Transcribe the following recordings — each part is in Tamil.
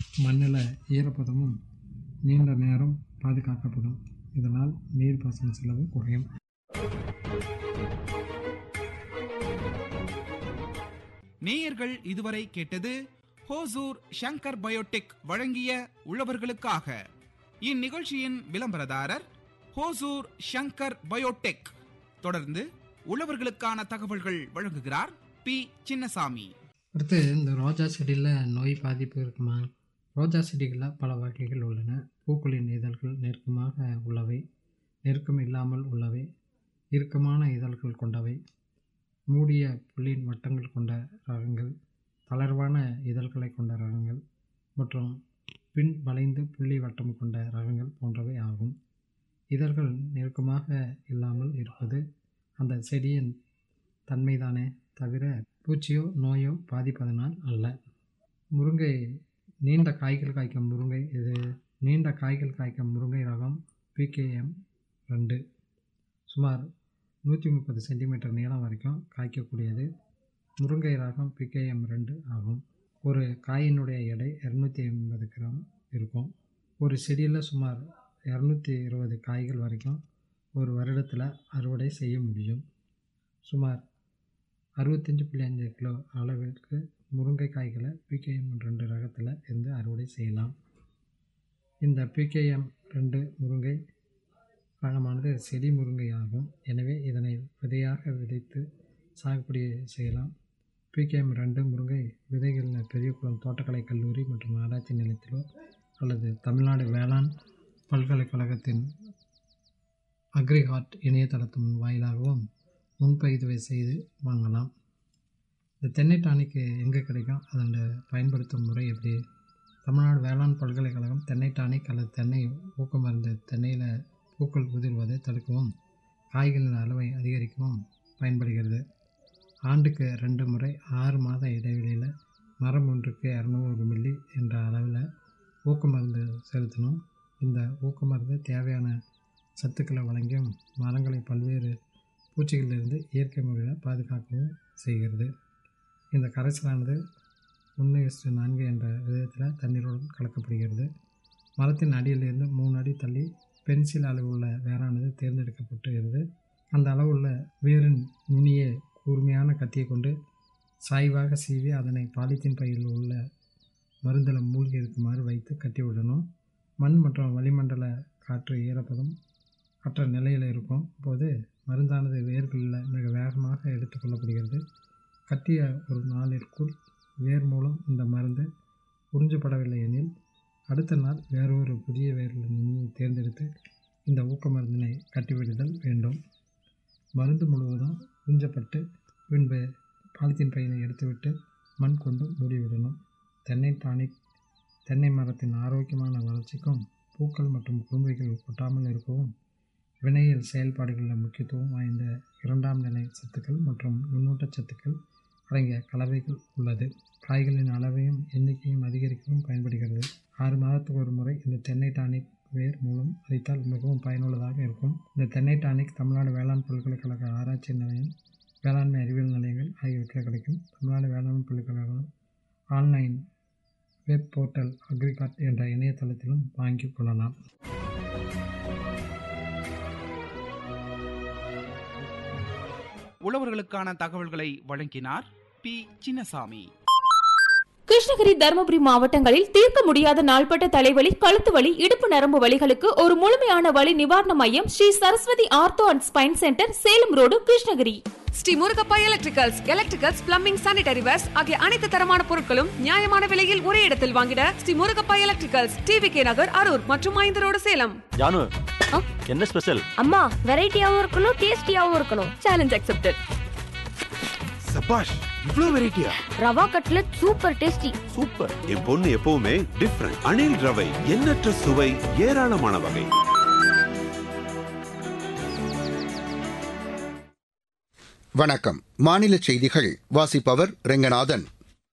மண்ணில் ஈரப்பதமும் நீண்ட நேரம் பாதுகாக்கப்படும் இதனால் நீர்ப்பாசன செலவு குறையும் நேயர்கள் இதுவரை கேட்டது ஹோசூர் ஷங்கர் பயோடெக் வழங்கிய உழவர்களுக்காக இந்நிகழ்ச்சியின் விளம்பரதாரர் ஹோசூர் ஷங்கர் பயோடெக் தொடர்ந்து உழவர்களுக்கான தகவல்கள் வழங்குகிறார் பி சின்னசாமி அடுத்து இந்த ரோஜா செடியில் நோய் பாதிப்பு இருக்குமா ரோஜா செடிகளில் பல வகைகள் உள்ளன பூக்களின் இதழ்கள் நெருக்கமாக உள்ளவை நெருக்கம் இல்லாமல் உள்ளவை இறுக்கமான இதழ்கள் கொண்டவை மூடிய புள்ளின் வட்டங்கள் கொண்ட ரகங்கள் தளர்வான இதழ்களை கொண்ட ரகங்கள் மற்றும் பின் வளைந்து புள்ளி வட்டம் கொண்ட ரகங்கள் போன்றவை ஆகும் இதழ்கள் நெருக்கமாக இல்லாமல் இருப்பது அந்த செடியின் தன்மைதானே தவிர பூச்சியோ நோயோ பாதிப்பதனால் அல்ல முருங்கை நீண்ட காய்கள் காய்க்கும் முருங்கை இது நீண்ட காய்கள் காய்க்கும் முருங்கை ரகம் பிகேஎம் ரெண்டு சுமார் நூற்றி முப்பது சென்டிமீட்டர் நீளம் வரைக்கும் காய்க்கக்கூடியது முருங்கை ரகம் பிகேஎம் ரெண்டு ஆகும் ஒரு காயினுடைய எடை இரநூத்தி ஐம்பது கிராம் இருக்கும் ஒரு செடியில் சுமார் இரநூத்தி இருபது காய்கள் வரைக்கும் ஒரு வருடத்தில் அறுவடை செய்ய முடியும் சுமார் அறுபத்தஞ்சு புள்ளி அஞ்சு கிலோ அளவிற்கு முருங்கை காய்களை பிகேஎம் ரெண்டு ரகத்தில் இருந்து அறுவடை செய்யலாம் இந்த பிகேஎம் ரெண்டு முருங்கை ரகமானது செடி முருங்கை ஆகும் எனவே இதனை விதையாக விதைத்து சாகுபடி செய்யலாம் பிகேஎம் ரெண்டு முருங்கை விதைகள் பெரியகுளம் தோட்டக்கலை கல்லூரி மற்றும் ஆராய்ச்சி நிலையத்திலோ அல்லது தமிழ்நாடு வேளாண் பல்கலைக்கழகத்தின் அக்ரிஹாட் இணையதளத்தின் வாயிலாகவும் முன்பதிவை செய்து வாங்கலாம் இந்த தென்னை டானிக்கு எங்கே கிடைக்கும் அதோட பயன்படுத்தும் முறை எப்படி தமிழ்நாடு வேளாண் பல்கலைக்கழகம் தென்னை டானிக் அல்லது தென்னை ஊக்க மருந்து தென்னையில் பூக்கள் உதிர்வதை தடுக்கவும் காய்களின் அளவை அதிகரிக்கவும் பயன்படுகிறது ஆண்டுக்கு ரெண்டு முறை ஆறு மாத இடைவெளியில் மரம் ஒன்றுக்கு இரநூறு மில்லி என்ற அளவில் ஊக்க மருந்து செலுத்தணும் இந்த ஊக்க மருந்து தேவையான சத்துக்களை வழங்கியும் மரங்களை பல்வேறு பூச்சிகளிலிருந்து இயற்கை முறையில் பாதுகாக்கவும் செய்கிறது இந்த கரைசலானது ஒன்று இஸ்டு நான்கு என்ற விதத்தில் தண்ணீருடன் கலக்கப்படுகிறது மரத்தின் அடியிலிருந்து மூணு அடி தள்ளி பென்சில் அளவு உள்ள வேரானது தேர்ந்தெடுக்கப்பட்டுகிறது அந்த அளவுள்ள வேரின் நுனியை கூர்மையான கத்தியை கொண்டு சாய்வாக சீவி அதனை பாலித்தீன் பையில் உள்ள மருந்தில் மூழ்கி இருக்குமாறு வைத்து கட்டிவிடணும் மண் மற்றும் வளிமண்டல காற்று ஈரப்பதம் அற்ற நிலையில் இருக்கும் போது மருந்தானது வேர்களில் மிக வேகமாக எடுத்துக்கொள்ளப்படுகிறது கட்டிய ஒரு நாளிற்குள் வேர் மூலம் இந்த மருந்து உறிஞ்சப்படவில்லை எனில் அடுத்த நாள் வேறொரு புதிய வேரில் நுனியை தேர்ந்தெடுத்து இந்த ஊக்க மருந்தினை கட்டிவிடுதல் வேண்டும் மருந்து முழுவதும் உறிஞ்சப்பட்டு பின்பு பாலித்தீன் பையினை எடுத்துவிட்டு மண் கொண்டு மூடிவிடணும் தென்னை டானிக் தென்னை மரத்தின் ஆரோக்கியமான வளர்ச்சிக்கும் பூக்கள் மற்றும் குறும்பைகள் கொட்டாமல் இருக்கவும் வினையியல் செயல்பாடுகளில் முக்கியத்துவம் வாய்ந்த இரண்டாம் நிலை சத்துக்கள் மற்றும் நுண்ணூட்ட சத்துக்கள் அடங்கிய கலவைகள் உள்ளது காய்களின் அளவையும் எண்ணிக்கையும் அதிகரிக்கவும் பயன்படுகிறது ஆறு மாதத்துக்கு ஒரு முறை இந்த தென்னை டானிக் வேர் மூலம் அளித்தால் மிகவும் பயனுள்ளதாக இருக்கும் இந்த தென்னை டானிக் தமிழ்நாடு வேளாண் பல்கலைக்கழக ஆராய்ச்சி நிலையம் வேளாண்மை அறிவியல் நிலையங்கள் ஆகியவற்றில் கிடைக்கும் தமிழ்நாடு வேளாண் பல்கலைக்கழகம் ஆன்லைன் வெப் போர்ட்டல் அக்ரிகாட் என்ற இணையதளத்திலும் வாங்கிக் கொள்ளலாம் உழவர்களுக்கான தகவல்களை வழங்கினார் பி சின்னசாமி கிருஷ்ணகிரி தருமபுரி மாவட்டங்களில் தீர்க்க முடியாத நாள்பட்ட தலைவலி கழுத்து வலி இடுப்பு நரம்பு வலிகளுக்கு ஒரு முழுமையான வலி நிவாரண மையம் Shri Saraswathi ortho and spine centre Salem road Krishnagiri Shri Murugappa electricals electricals plumbing sanitary wares ஆகிய அனைத்து தரமான பொருட்களும் நியாயமான விலையில் ஒரே இடத்தில் வாங்கிட Shri Murugappa electricals TV K Nagar Harur மற்றும் ஐந்து ரோடு சேலம் ஜானு என்ன ஸ்பெஷல் அம்மா வெரைட்டியாவும் இருக்கணும் டேஸ்டியாவும் இருக்கணும் சேலஞ்ச் அக்செப்டட் சபாஷ் இவ்ளோ வெரைட்டியா rava cutlet super tasty super என் பொண்ணு எப்பவுமே டிஃப்ரெண்ட் அணில் ரவை எண்ணற்ற சுவை ஏராளமான வகை வணக்கம் மாநில செய்திகள் வாசிப்பவர் ரெங்கநாதன்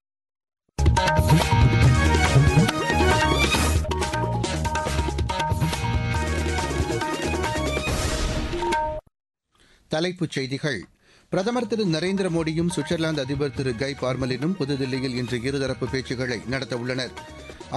தலைப்புச் செய்திகள் பிரதமர் திரு நரேந்திர மோடியும் சுவிட்சர்லாந்து அதிபர் திரு கை பார்மலினும் புதுதில்லியில் இன்று இருதரப்பு பேச்சுக்களை நடத்தவுள்ளனர்